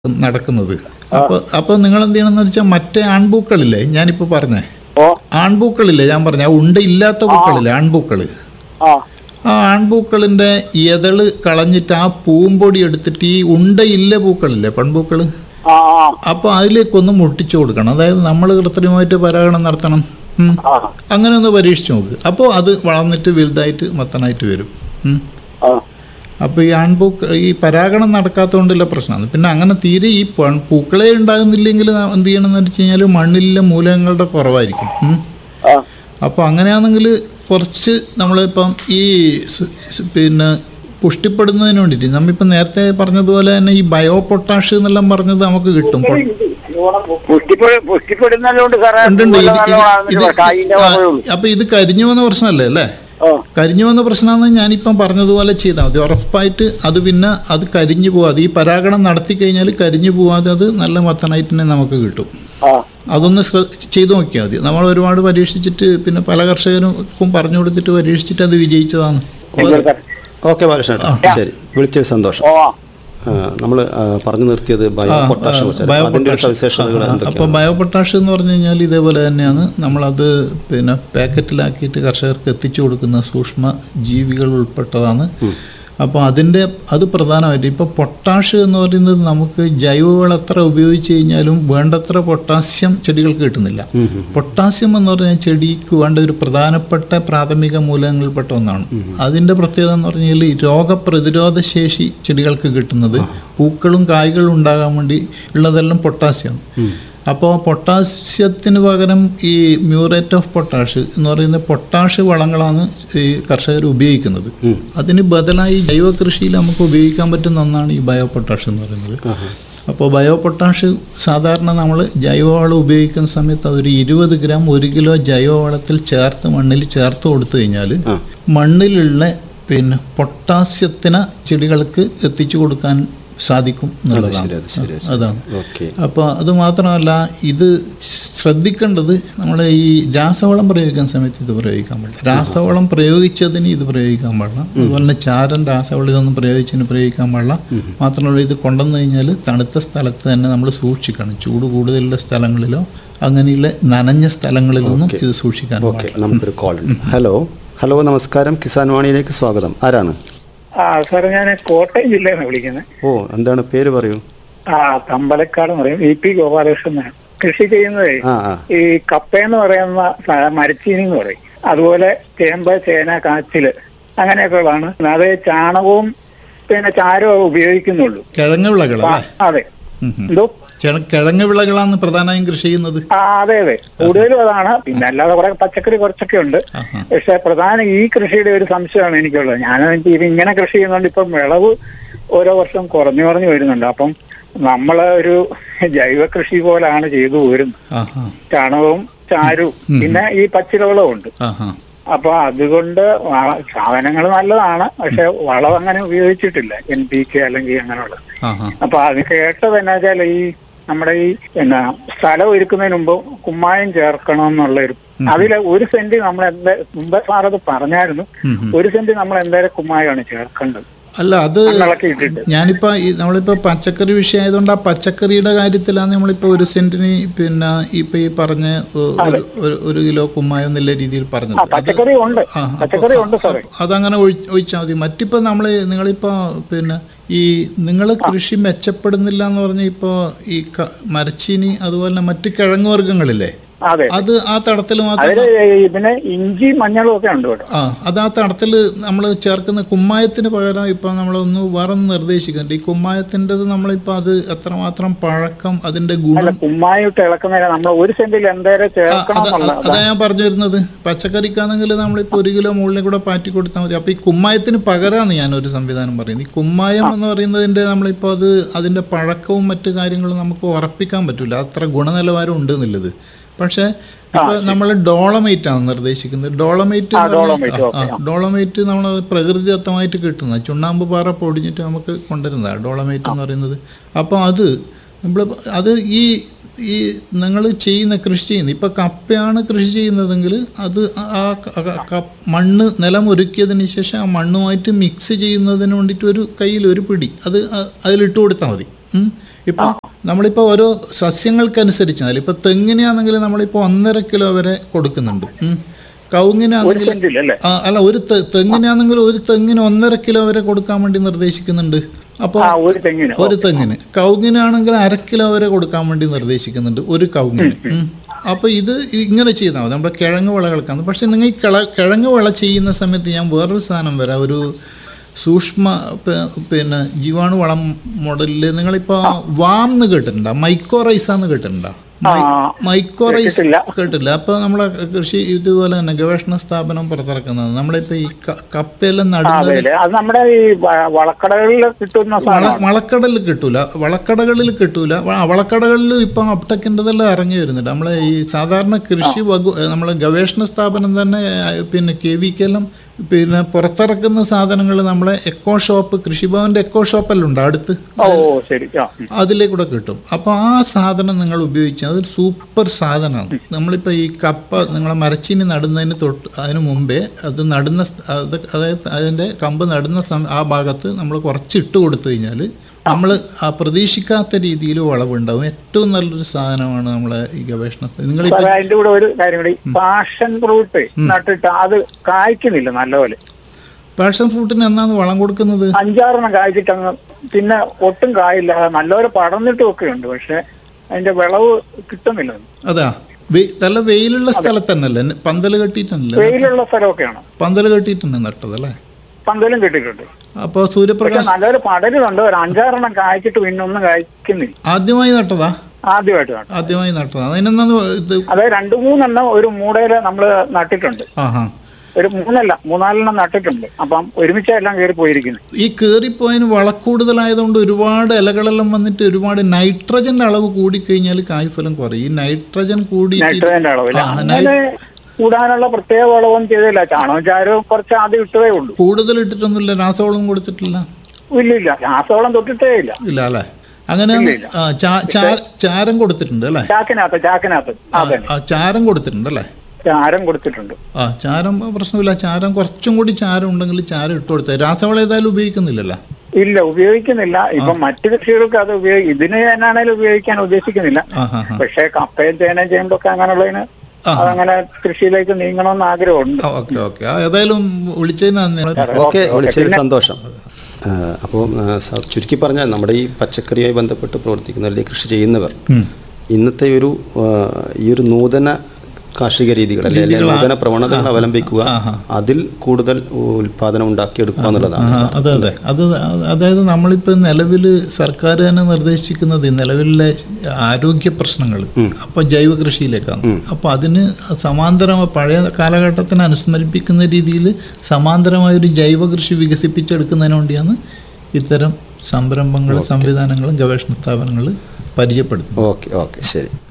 നടക്കുന്നത് അപ്പോൾ അപ്പോൾ നിങ്ങൾ എന്ത് ചെയ്യണമെന്ന് വെച്ചാൽ മറ്റേ ആൺപൂക്കളില്ലേ ഞാനിപ്പോൾ പറഞ്ഞേ ഓ ആൺപൂക്കളില്ലേ ഞാൻ പറഞ്ഞ ആ ഉണ്ട ഇല്ലാത്ത പൂക്കളില്ലേ ആൺപൂക്കൾ ആ ആ ആൺപൂക്കളിൻ്റെ ഇതള് കളഞ്ഞിട്ട് ആ പൂമ്പൊടി എടുത്തിട്ട് ഈ ഉണ്ടയില്ല പൂക്കളില്ലേ പെൺപൂക്കൾ ആ ആ അപ്പോൾ അതിലേക്കൊന്ന് മുട്ടിച്ചു കൊടുക്കണം അതായത് നമ്മൾ കൃത്രിമമായിട്ട് പരാഗണം നടത്തണം ഉം. ആ അങ്ങനെ ഒന്ന് പരീക്ഷിച്ച് നോക്ക് അപ്പോൾ അത് വളർന്നിട്ട് വലുതായിട്ട് മത്തനായിട്ട് വരും ഉം. ആ അപ്പോൾ ഈ ആൺപൂക്കൾ ഈ പരാഗണം നടക്കാത്തതുകൊണ്ടുള്ള പ്രശ്നമാണ് പിന്നെ അങ്ങനെ തീരെ ഈ പൺ പൂക്കളെ ഉണ്ടാകുന്നില്ലെങ്കിൽ നാം എന്ത് ചെയ്യണമെന്ന് വെച്ച് കഴിഞ്ഞാൽ മണ്ണിലെ മൂലകങ്ങളുടെ കുറവായിരിക്കും ഉം. ആ അപ്പോൾ അങ്ങനെയാണെങ്കിൽ കുറച്ച് നമ്മളിപ്പം ഈ സ് സ് പിന്നെ പുഷ്ടിപ്പെടുന്നതിന് വേണ്ടിയിട്ട് നമ്മിപ്പം നേരത്തെ പറഞ്ഞതുപോലെ തന്നെ ഈ ബയോ പൊട്ടാഷ് എന്നെല്ലാം പറഞ്ഞത് നമുക്ക് കിട്ടും പൊ- പുഷ്ടിപ്പെ പുഷ്ടിപ്പെടുന്നതുകൊണ്ട് സാറേ ഉണ്ട്, ഉണ്ട്. ഇത് ഇത് നല്ലതാണെന്ന് ഇത് കായിന്റെ ആ, കുറവേ ഉള്ളൂ അപ്പോൾ ഇത് കരിഞ്ഞു വന്ന പ്രശ്നമല്ലേ അല്ലേ ഓ കരിഞ്ഞു വന്ന പ്രശ്നമാണെന്ന് ഞാനിപ്പം പറഞ്ഞതുപോലെ ചെയ്താൽ മതി ഉറപ്പായിട്ട് അത് പിന്നെ അത് കരിഞ്ഞു പോവാതെ ഈ പരാഗണം നടത്തി കഴിഞ്ഞാൽ കരിഞ്ഞു പോവാതെ അത് നല്ല മത്തനായിട്ട് തന്നെ നമുക്ക് കിട്ടും ആ അതൊന്ന് ശ്ര ചെയ്തു നോക്കിയാൽ മതി നമ്മൾ ഒരുപാട് പരീക്ഷിച്ചിട്ട് പിന്നെ പല കർഷകർക്കും പറഞ്ഞു കൊടുത്തിട്ട് പരീക്ഷിച്ചിട്ട് അത് വിജയിച്ചതാണ് ശരി, സാർ. ഓക്കെ ബാലകൃഷ്ണൻ ശരി വിളിച്ചത് സന്തോഷം ഓ നമ്മൾ പറഞ്ഞു നിർത്തിയത് ബയോ പൊട്ടാഷ് ബയോ അതിന്റെ ഒരു പൊട്ടാഷ്. സവിശേഷതകൾ അപ്പോൾ എന്തൊക്കെയാണ് ബയോ പൊട്ടാഷ് എന്ന് പറഞ്ഞു കഴിഞ്ഞാൽ ഇതേപോലെ തന്നെയാണ് നമ്മളത് പിന്നെ പാക്കറ്റിലാക്കിയിട്ട് കർഷകർക്ക് എത്തിച്ചു കൊടുക്കുന്ന സൂക്ഷ്മ ജീവികൾ ഉൾപ്പെട്ടതാണ് അപ്പോൾ അതിൻ്റെ അത് പ്രധാനമായിട്ട് ഇപ്പോൾ പൊട്ടാഷ് എന്ന് പറയുന്നത് നമുക്ക് ജൈവവളം എത്ര ഉപയോഗിച്ച് കഴിഞ്ഞാലും വേണ്ടത്ര പൊട്ടാസ്യം ചെടികൾക്ക് കിട്ടുന്നില്ല പൊട്ടാസ്യം എന്ന് പറഞ്ഞാൽ ചെടിക്ക് വേണ്ട ഒരു പ്രധാനപ്പെട്ട പ്രാഥമിക മൂലകങ്ങളിൽപ്പെട്ട ഒന്നാണ് അതിൻ്റെ പ്രത്യേകത എന്ന് പറഞ്ഞാൽ രോഗപ്രതിരോധ ശേഷി ചെടികൾക്ക് കിട്ടുന്നത് പൂക്കളും കായ്കളും ഉണ്ടാകാൻ വേണ്ടി ഉള്ളതെല്ലാം പൊട്ടാസ്യം അപ്പോൾ പൊട്ടാസ്യത്തിന് പകരം ഈ മ്യൂറേറ്റ് ഓഫ് പൊട്ടാഷ് എന്ന് പറയുന്ന പൊട്ടാഷ് വളങ്ങളാണ് ഈ കർഷകർ ഉപയോഗിക്കുന്നത് അതിന് ബദലായി ജൈവ കൃഷിയിൽ നമുക്ക് ഉപയോഗിക്കാൻ പറ്റുന്ന ഒന്നാണ് ഈ ബയോ പൊട്ടാഷ് എന്ന് പറയുന്നത് അപ്പോൾ ബയോ പൊട്ടാഷ് സാധാരണ നമ്മൾ ജൈവവളം ഉപയോഗിക്കുന്ന സമയത്ത് അതൊരു ഇരുപത് ഗ്രാം ഒരു കിലോ ജൈവവളത്തിൽ ചേർത്ത് മണ്ണിൽ ചേർത്ത് കൊടുത്തു കഴിഞ്ഞാൽ മണ്ണിലുള്ള പിന്നെ പൊട്ടാസ്യത്തിന് ചെടികൾക്ക് എത്തിച്ചു കൊടുക്കാൻ സാധിക്കും എന്നുള്ളതാണ് ശരി, അത് ശരി, അത് ശരി. അതാണ് ഓക്കെ അപ്പോൾ അത് മാത്രമല്ല ഇത് ശ്രദ്ധിക്കേണ്ടത് നമ്മൾ ഈ രാസവളം പ്രയോഗിക്കുന്ന സമയത്ത് ഇത് പ്രയോഗിക്കാൻ പാടില്ല രാസവളം പ്രയോഗിച്ചതിന് ഇത് പ്രയോഗിക്കാൻ പാടില്ല അതുപോലെ തന്നെ ചാരൻ രാസവളം ഇതൊന്നും പ്രയോഗിച്ചതിന് പ്രയോഗിക്കാൻ പാടില്ല മാത്രമല്ല ഇത് കൊണ്ടുവന്നു കഴിഞ്ഞാൽ തണുത്ത സ്ഥലത്ത് തന്നെ നമ്മൾ സൂക്ഷിക്കണം ചൂട് കൂടുതലുള്ള സ്ഥലങ്ങളിലോ അങ്ങനെയുള്ള നനഞ്ഞ സ്ഥലങ്ങളിലൊന്നും ഇത് സൂക്ഷിക്കാൻ ഓക്കെ പാടില്ല നമുക്കൊരു കോൾ ഉണ്ട് ഹലോ ഹലോ നമസ്കാരം കിസാൻ വാണിയിലേക്ക് സ്വാഗതം ആരാണ് ആ സാറേ ഞാൻ കോട്ടയം ജില്ലയിൽ നിന്ന് വിളിക്കുന്നത് ഓ എന്താണ് പേര് പറയൂ ആ തമ്പലക്കാട് എന്ന് പറയും ഇ പി ഗോപാലകൃഷ്ണൻ എന്നാണ്. കൃഷി ചെയ്യുന്നത് ആ ആ ഈ കപ്പ എന്ന് പറയുന്ന സ- മരച്ചീനി എന്ന് പറയും അതുപോലെ ചേമ്പ് ചേന കാച്ചില് അങ്ങനെയൊക്കെ ഉള്ളതാണ് അത് ചാണകവും പിന്നെ ചാരവും ഉപയോഗിക്കുന്നുള്ളൂ കിഴങ്ങ് വിളകളല്ലേ അതെ ഉം ഉം. എന്തോ ചെ- കിഴങ്ങ് വിളകളാണ് പ്രധാനമായും കൃഷി ചെയ്യുന്നത് ആ അതെ അതെ കൂടുതലും അതാണ് പിന്നെ അല്ലാതെ കുറെ പച്ചക്കറി കുറച്ചൊക്കെ ഉണ്ട് ആഹാ. പക്ഷെ പ്രധാന ഈ കൃഷിയുടെ ഒരു സംശയമാണ് എനിക്കുള്ളത് ഞാൻ ഇത് ഇങ്ങനെ കൃഷി ചെയ്യുന്നതുകൊണ്ട് ഇപ്പം വിളവ് ഓരോ വർഷം കുറഞ്ഞു കുറഞ്ഞു വരുന്നുണ്ട് അപ്പം നമ്മള് ഒരു ജൈവ കൃഷി പോലാണ് ചെയ്തു പോരുന്നത് ആഹാ ചാണകവും ചാരവും പിന്നെ ഈ പച്ചിലവളവും ഉണ്ട് ആഹാ അപ്പൊ അതുകൊണ്ട് സാധനങ്ങൾ നല്ലതാണ് പക്ഷെ വളം അങ്ങനെ ഉപയോഗിച്ചിട്ടില്ല എൻ പി കെ അല്ലെങ്കിൽ അങ്ങനെയുള്ള ആഹാ അപ്പൊ അത് കേട്ടത് എന്നാ വെച്ചാൽ ഈ നമ്മുടെ ഈ എന്നാ സ്ഥലം ഒരുക്കുന്നതിന് മുമ്പ് കുമ്മായം ചേർക്കണം എന്നുള്ള ഒരു അതിലെ ഒരു സെന്റ് നമ്മൾ എന്താ മുമ്പ് സാർ അത് പറഞ്ഞായിരുന്നു ഉം ഉം. ഒരു സെന്റ് നമ്മൾ എന്തായാലും കുമ്മായമാണ് ചേർക്കേണ്ടത് അല്ല അത് മണ്ണിളക്കി ഇട്ടിട്ട് ഞാനിപ്പോ ഈ നമ്മളിപ്പോ പച്ചക്കറി വിഷയമായതുകൊണ്ട് ആ പച്ചക്കറിയുടെ കാര്യത്തിലാണ് നമ്മളിപ്പോ ഒരു സെന്റിന് പിന്നെ ഇപ്പൊ ഈ പറഞ്ഞ ഒ- ഒരു- ഒരു- ഒരു കിലോ കുമ്മായം എന്നുള്ള രീതിയിൽ ആ പറഞ്ഞത് അത് പച്ചക്കറി ഉണ്ട് ആ, അപ്പൊ- പച്ചക്കറി ഉണ്ട് സാറേ അതങ്ങനെ ഒഴി- ഒഴിച്ചാൽ മതി മറ്റിപ്പോ നമ്മള് നിങ്ങളിപ്പോ പിന്നെ ഈ നിങ്ങൾ കൃഷി മെച്ചപ്പെടുന്നില്ല എന്ന് പറഞ്ഞ ഇപ്പോ ഈ ക- മരച്ചീനി അതുപോലെ തന്നെ മറ്റ് കിഴങ്ങ് വർഗ്ഗങ്ങളില്ലേ അതെ അത് ആ തടത്തിൽ മാത്രം അതില് ഇതിന് ഇഞ്ചി മഞ്ഞളും ഒക്കെ ഉണ്ട് കേട്ടോ ആ അത് ആ തടത്തിൽ നമ്മൾ ചേർക്കുന്ന കുമ്മായത്തിന് പകരം ഇപ്പം നമ്മളൊന്ന് വേറെ ഒന്ന് നിർദ്ദേശിക്കുന്നുണ്ട് ഈ കുമ്മായത്തിൻ്റെത് നമ്മളിപ്പോൾ അത് എത്രമാത്രം പഴക്കം അതിൻ്റെ അല്ല ഗുണം കുമ്മായിട്ട് ഇളക്കുന്നതിന് നമ്മൾ ഒരു സെന്റിൽ എന്തായാലും ചേർക്കണം അത് എന്നുള്ള അതാ ഞാൻ പറഞ്ഞു വരുന്നത് പച്ചക്കറിക്കാണെങ്കിൽ നമ്മളിപ്പോൾ ഒരു കിലോ മുകളിൽ കൂടെ പാറ്റി കൊടുത്താൽ മതി അപ്പോൾ ഈ കുമ്മായത്തിന് പകരമാണ് ഞാനൊരു സംവിധാനം പറയുന്നത് ഈ കുമ്മായം എന്ന് പറയുന്നതിൻ്റെ നമ്മളിപ്പോൾ അത് അതിൻ്റെ പഴക്കവും മറ്റു കാര്യങ്ങളും നമുക്ക് ഉറപ്പിക്കാൻ പറ്റില്ല അത്ര ഗുണനിലവാരം ഉണ്ട് എന്നുള്ളത് പക്ഷേ ഇപ്പോൾ നമ്മൾ ഡോളമൈറ്റ് ആണ് നിർദ്ദേശിക്കുന്നത് ഡോളമൈറ്റ് ആ, എന്ന് പറഞ്ഞാൽ- ഡോളമൈറ്റ്, ആ, ആ, ഡോളമൈറ്റ് നമ്മൾ പ്രകൃതിദത്തമായിട്ട് കിട്ടുന്ന ചുണ്ണാമ്പ് പാറ പൊടിഞ്ഞിട്ട് നമുക്ക് കൊണ്ടുവരുന്നതാണ് ഡോളമൈറ്റ് എന്ന് പറയുന്നത് അപ്പോൾ അത് നമ്മൾ അത് ഈ ഈ നിങ്ങൾ ചെയ്യുന്ന കൃഷി ചെയ്യുന്ന ഇപ്പോൾ കപ്പയാണ് കൃഷി ചെയ്യുന്നതെങ്കിൽ അത് ആ ക- ക- ക- മണ്ണ് നിലം ഒരുക്കിയതിന് ശേഷം ആ മണ്ണുമായിട്ട് മിക്സ് ചെയ്യുന്നതിന് വേണ്ടിയിട്ട് ഒരു കയ്യിൽ ഒരു പിടി അത് അ- അതിലിട്ട് കൊടുത്താൽ മതി ഉം. ഇപ്പം നമ്മളിപ്പോൾ ഓരോ സസ്യങ്ങൾക്കനുസരിച്ചാണ് ഇപ്പോൾ തെങ്ങിനാണെങ്കിൽ നമ്മളിപ്പോൾ ഒന്നര കിലോ വരെ കൊടുക്കുന്നുണ്ട് ഉം. ഒരു കവുങ്ങിനാണെങ്കിൽ സെന്റിൽ അല്ലേ ആ, അല്ല ഒരു തെ- തെങ്ങിനാണെങ്കിൽ ഒരു തെങ്ങിന് ഒന്നര കിലോ വരെ കൊടുക്കാൻ വേണ്ടി നിർദ്ദേശിക്കുന്നുണ്ട് അപ്പോൾ ആ ഒരു തെങ്ങിന് ഒരു തെങ്ങിന് കവുങ്ങിനാണെങ്കിൽ അര കിലോ വരെ കൊടുക്കാൻ വേണ്ടി നിർദ്ദേശിക്കുന്നുണ്ട് ഒരു കവുങ്ങിന് ഉം. അപ്പോൾ ഇത് ഇങ്ങനെ ചെയ്താൽ മതി നമ്മുടെ കിഴങ്ങ് വിളകൾക്കാണ് പക്ഷെ നിങ്ങൾ ഈ കിള കിഴങ്ങ് വിള ചെയ്യുന്ന സമയത്ത് ഞാൻ വേറൊരു സാധനം വരാം ഒരു സൂക്ഷ്മ പ- പിന്നെ ജീവാണു വളം മോഡലിൽ നിങ്ങളിപ്പോൾ വാം എന്ന് കേട്ടിട്ടുണ്ടോ മൈക്കോ റൈസാന്ന് കേട്ടിട്ടുണ്ടോ ആ മൈക്കോ റൈസ് കേട്ടിട്ടില്ല. കേട്ടില്ല അപ്പോൾ നമ്മളെ കൃഷി ഇതുപോലെ തന്നെ ഗവേഷണ സ്ഥാപനം പുറത്തിറക്കുന്നത് നമ്മളിപ്പോൾ ഈ ക- കപ്പയെല്ലാം ആ നടുന്നത് അതെ അത് നമ്മുടെ ഈ വ- വളക്കടകളിൽ കിട്ടുന്ന വള സാധനമാണ് വളക്കടലിൽ കിട്ടൂല വളക്കടകളിൽ കിട്ടൂല വ- വളക്കടകളിലും ഇപ്പം അപ്ടക്കിൻ്റെതെല്ലാം ഇറങ്ങി വരുന്നുണ്ട് നമ്മളെ ഈ സാധാരണ കൃഷി വകു ഏ, നമ്മളെ ഗവേഷണ സ്ഥാപനം തന്നെ ഏ, പിന്നെ കെ വിക്കെല്ലാം പിന്നെ പുറത്തിറക്കുന്ന സാധനങ്ങൾ നമ്മളെ എക്കോ ഷോപ്പ് കൃഷിഭവന്റെ എക്കോ ഷോപ്പെല്ലാം ഉണ്ട് അടുത്ത് ഓ ശരി ആ ഉം. അതിലേക്കൂടെ കിട്ടും അപ്പോൾ ആ സാധനം നിങ്ങൾ ഉപയോഗിച്ചാൽ അതൊരു സൂപ്പർ സാധനമാണ് നമ്മളിപ്പോൾ ഈ കപ്പ നിങ്ങളെ മരച്ചീനി നടുന്നതിന് തൊട്ട് അതിന് മുമ്പേ അത് നടുന്ന സ്- അത് അതായത് അതിൻ്റെ കമ്പ് നടുന്ന സം ആ ഭാഗത്ത് നമ്മൾ കുറച്ച് ഇട്ട് കൊടുത്തു കഴിഞ്ഞാൽ നമ്മൾ ആ പ്രതീക്ഷിക്കാത്ത രീതിയിൽ വളവുണ്ടാവും ഏറ്റവും നല്ലൊരു സാധനമാണ് നമ്മളെ ഈ ഗവേഷണത്തിൽ നിങ്ങളിപ്പോൾ സാറേ അതിന്റെ കൂടെ ഒരു കാര്യം കൂടി പാഷൻ ഫ്രൂട്ട് നട്ടിട്ട് അത് കായ്ക്കുന്നില്ല നല്ലപോലെ പാഷൻ ഫ്രൂട്ടിന് എന്നാണ് വളം കൊടുക്കുന്നത് അഞ്ചാറെണ്ണം കായ്ച്ചിട്ട് അങ്ങ് പിന്നെ ഒട്ടും കായില്ല നല്ലപോലെ പടർന്നിട്ടും ഒക്കെ ഉണ്ട് പക്ഷെ അതിന്റെ വിളവ് കിട്ടുന്നില്ല അതാ വെ- നല്ല വെയിലുള്ള സ്ഥലത്ത് തന്നെയല്ലേ പന്തൽ കെട്ടിയിട്ടല്ലേ വെയിലുള്ള സ്ഥലമൊക്കെയാണ് പന്തൽ കെട്ടിയിട്ടുണ്ട് നട്ടതല്ലേ പന്തലും കിട്ടിയിട്ടുണ്ട് അപ്പോൾ പക്ഷെ സൂര്യപ്രകാശം നല്ലൊരു പടരുന്നുണ്ട് ഒരു അഞ്ചാറെണ്ണം കായ്ച്ചിട്ട് പിന്നെ ഒന്നും കായ്ക്കുന്നില്ല ആദ്യമായി നട്ടതാ ആദ്യമായിട്ട് നട്ടു ആദ്യമായി നട്ടതാ അതിനെന്താന്ന് ഇത് അതായത് രണ്ടു മൂന്നെണ്ണം ഒരു മൂടയില് നമ്മള് നട്ടിട്ടുണ്ട് ആഹാ ഒരു മൂന്നല്ല മൂന്നാലെണ്ണം നട്ടിട്ടുണ്ട് അപ്പം ഒരുമിച്ച് എല്ലാം കയറി പോയിരിക്കുന്നു ഈ കയറിപ്പോയതിന് വളക്കൂടുതലായതുകൊണ്ട് ഒരുപാട് ഇലകളെല്ലാം വന്നിട്ട് ഒരുപാട് നൈട്രജന്റെ അളവ് കൂടിക്കഴിഞ്ഞാൽ കായ്ഫലം കുറയും ഈ നൈട്രജൻ കൂടി നൈട്രജന്റെ അളവില്ല ആ, അങ്ങനെ കൂടാനുള്ള പ്രത്യേക വളവും ചെയ്തില്ല ചാണകം ചാരവും കുറച്ച് ആദ്യം ഇട്ടതേ ഉള്ളൂ കൂടുതൽ ഇട്ടിട്ടൊന്നുമില്ല രാസവളം കൊടുത്തിട്ടില്ല ഇല്ല ഇല്ല രാസവളം തൊട്ടിട്ടേ ഇല്ല ഇല്ല അല്ലേ അങ്ങനെ ഇല്ല. ആ, ചാ- ചാ- ചാരം കൊടുത്തിട്ടുണ്ട് അല്ലേ ചാക്കിനകത്ത് ചാക്കിനകത്ത് അതെ ആ, ചാരം കൊടുത്തിട്ടുണ്ട് അല്ലേ ചാരം കൊടുത്തിട്ടുണ്ട് ആ ചാരം പ്രശ്നമില്ല ചാരം കുറച്ചും കൂടി ചാരം ഉണ്ടെങ്കിൽ ചാരം ഇട്ട് കൊടുത്തത് രാസവളം ഏതായാലും ഉപയോഗിക്കുന്നില്ലല്ലോ ഇല്ല ഉപയോഗിക്കുന്നില്ല ഇപ്പൊ മറ്റു കൃഷികൾക്ക് അത് ഉപയോഗി ഇതിന് എന്നാണേലും ഉപയോഗിക്കാൻ ഉദ്ദേശിക്കുന്നില്ല ആ ഹാ ഹാ പക്ഷേ കപ്പയും ചേനയും ചേമ്പൊക്കെ അങ്ങനെയുള്ളതിന് ആ. അതങ്ങനെ കൃഷിയിലേക്ക് നീങ്ങണമെന്ന് ആഗ്രഹമുണ്ട് ഓക്കെ ഓക്കെ ഏതായാലും വിളിച്ചതിന് നന്ദി ഓക്കെ ഓക്കെ, വിളിച്ചതിൽ സന്തോഷം അപ്പോൾ ചുരുക്കി പറഞ്ഞാൽ നമ്മുടെ ഈ പച്ചക്കറിയുമായി ബന്ധപ്പെട്ട് പ്രവർത്തിക്കുന്ന അല്ലെങ്കിൽ കൃഷി ചെയ്യുന്നവർ ഉം. ഇന്നത്തെ ഒരു ആ, ഈ ഒരു നൂതന കാർഷിക രീതികൾ അല്ലെങ്കിൽ അല്ലെങ്കിൽ നൂതന പ്രവണതകൾ അവലംബിക്കുക ആഹാ. അതിൽ കൂടുതൽ ഉൽപാദനം ഉണ്ടാക്കിയെടുക്കുക എന്നുള്ളതാണ് ആ, അതെ അതെ അത് അതായത് നമ്മളിപ്പോൾ നിലവിൽ സർക്കാർ തന്നെ നിർദ്ദേശിക്കുന്നത് ഈ നിലവിലെ ആരോഗ്യ പ്രശ്നങ്ങൾ അപ്പോൾ ജൈവ കൃഷിയിലേക്കാണ് അപ്പോൾ അതിന് സമാന്തരമായി പഴയ കാലഘട്ടത്തിന് അനുസ്മരിപ്പിക്കുന്ന രീതിയിൽ സമാന്തരമായ ഒരു ജൈവ കൃഷി വികസിപ്പിച്ചെടുക്കുന്നതിന് വേണ്ടിയാണ് ഇത്തരം സംരംഭങ്ങൾ സംവിധാനങ്ങളും ഗവേഷണ സ്ഥാപനങ്ങൾ പരിചയപ്പെടുത്തുന്നത് ഓക്കെ ഓക്കെ ശരി